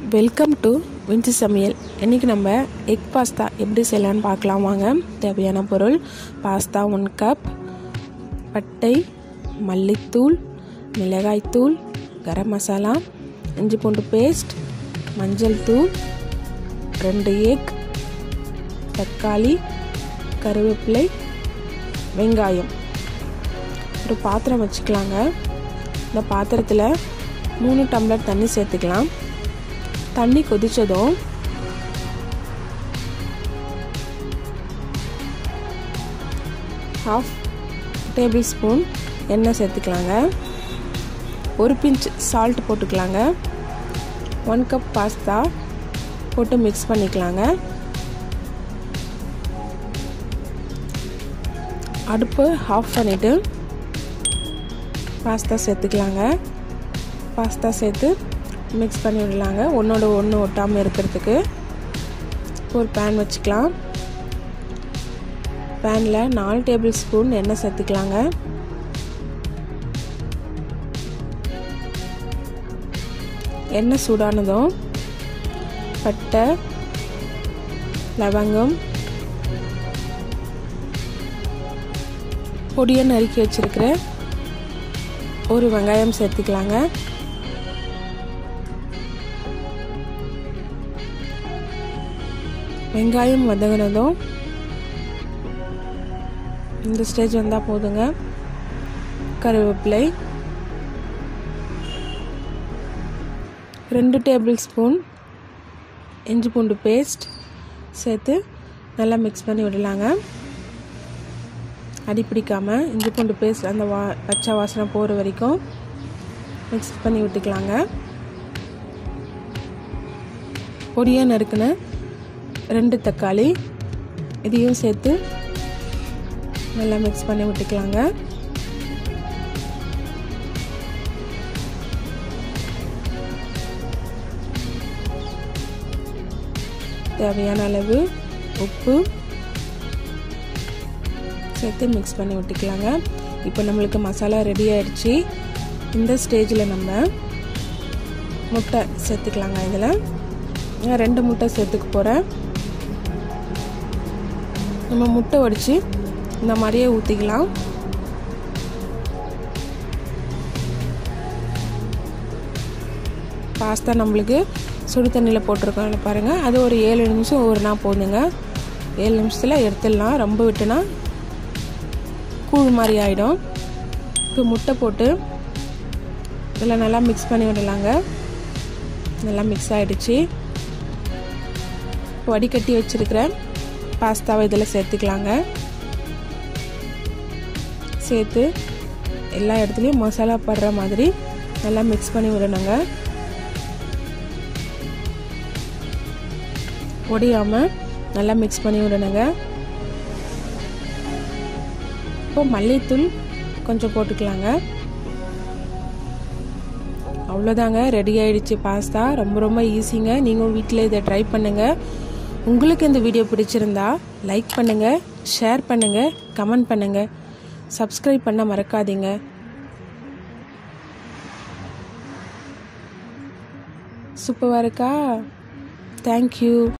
welcome to Vinci சமையல் இன்றைக்கி நம்ம எக் பாஸ்தா எப்படி செய்யலான்னு பார்க்கலாம் வாங்க தேவையான பொருள் பாஸ்தா ஒன் கப் பட்டை மல்லித்தூள் மிளகாய்த்தூள் கரம் மசாலா இஞ்சி பூண்டு பேஸ்ட் மஞ்சள் தூள் ரெண்டு எக் தக்காளி கருவேப்பிலை வெங்காயம் ஒரு பாத்திரம் வச்சுக்கலாங்க இந்த பாத்திரத்தில் மூணு டம்ளர் தண்ணி சேர்த்துக்கலாம் தண்ணி கொதித்ததும் ஹாஃப் டேபிள் ஸ்பூன் எண்ணெய் சேர்த்துக்கலாங்க ஒரு பிஞ்ச் சால்ட் போட்டுக்கலாங்க ஒன் கப் பாஸ்தா போட்டு மிக்ஸ் பண்ணிக்கலாங்க அடுப்பு ஆஃப் பண்ணிவிட்டு பாஸ்தா சேர்த்துக்கலாங்க பாஸ்தா சேர்த்து மிக்ஸ் பண்ணி விடலாங்க ஒன்றோட ஒன்று ஒட்டாமல் இருக்கிறதுக்கு ஒரு பேன் வச்சுக்கலாம் பேனில் நாலு டேபிள் ஸ்பூன் எண்ணெய் சேர்த்துக்கலாங்க எண்ணெய் சூடானதும் பட்டை லவங்கம் பொடியை நறுக்கி வச்சுருக்கிற ஒரு வெங்காயம் சேர்த்துக்கலாங்க வெங்காயம் வதங்கினதும் இந்த ஸ்டேஜ் வந்தால் போதுங்க கருவேப்பிலை ரெண்டு டேபிள் ஸ்பூன் இஞ்சி பூண்டு பேஸ்ட் சேர்த்து நல்லா மிக்ஸ் பண்ணி விடலாங்க அடி பிடிக்காமல் இஞ்சி பூண்டு பேஸ்ட் அந்த வா பச்சை வாசனை போகிற வரைக்கும் மிக்ஸ் பண்ணி விட்டுக்கலாங்க பொடியாக நறுக்குன ரெண்டு தக்காளி இதையும் சேர்த்து நல்லா மிக்ஸ் பண்ணி விட்டுக்கலாங்க தேவையான அளவு உப்பு சேர்த்து மிக்ஸ் பண்ணி விட்டுக்கலாங்க இப்போ நம்மளுக்கு மசாலா ரெடி ஆயிடுச்சு இந்த ஸ்டேஜில் நம்ம முட்டை சேர்த்துக்கலாங்க இதில் நான் ரெண்டு முட்டை சேர்த்துக்க போகிறேன் நம்ம முட்டை வடித்து இந்த மாதிரியே ஊற்றிக்கலாம் பாஸ்தா நம்மளுக்கு சுடு தண்ணியில் போட்டிருக்கோம் பாருங்கள் அது ஒரு ஏழு நிமிஷம் ஊறினா போதுங்க ஏழு நிமிஷத்தில் எடுத்துடலாம் ரொம்ப விட்டுனா கூழ் மாதிரி ஆகிடும் இப்போ முட்டை போட்டு இதில் நல்லா மிக்ஸ் பண்ணி விடலாங்க நல்லா மிக்ஸ் ஆகிடுச்சு வடிகட்டி வச்சுருக்கிற பாஸ்தாவை இதில் சேர்த்துக்கலாங்க சேர்த்து எல்லா இடத்துலையும் மசாலா படுற மாதிரி நல்லா மிக்ஸ் பண்ணி விடணுங்க ஒடியாமல் நல்லா மிக்ஸ் பண்ணி விடணுங்க இப்போ மல்லித்தூள் கொஞ்சம் போட்டுக்கலாங்க அவ்வளோதாங்க ரெடி ஆகிடுச்சு பாஸ்தா ரொம்ப ரொம்ப ஈஸிங்க நீங்கள் வீட்டில் இதை ட்ரை பண்ணுங்கள் உங்களுக்கு இந்த வீடியோ பிடிச்சிருந்தா லைக் பண்ணுங்கள் ஷேர் பண்ணுங்கள் கமெண்ட் பண்ணுங்கள் சப்ஸ்கிரைப் பண்ண மறக்காதீங்க சூப்பராக இருக்கா தேங்க்யூ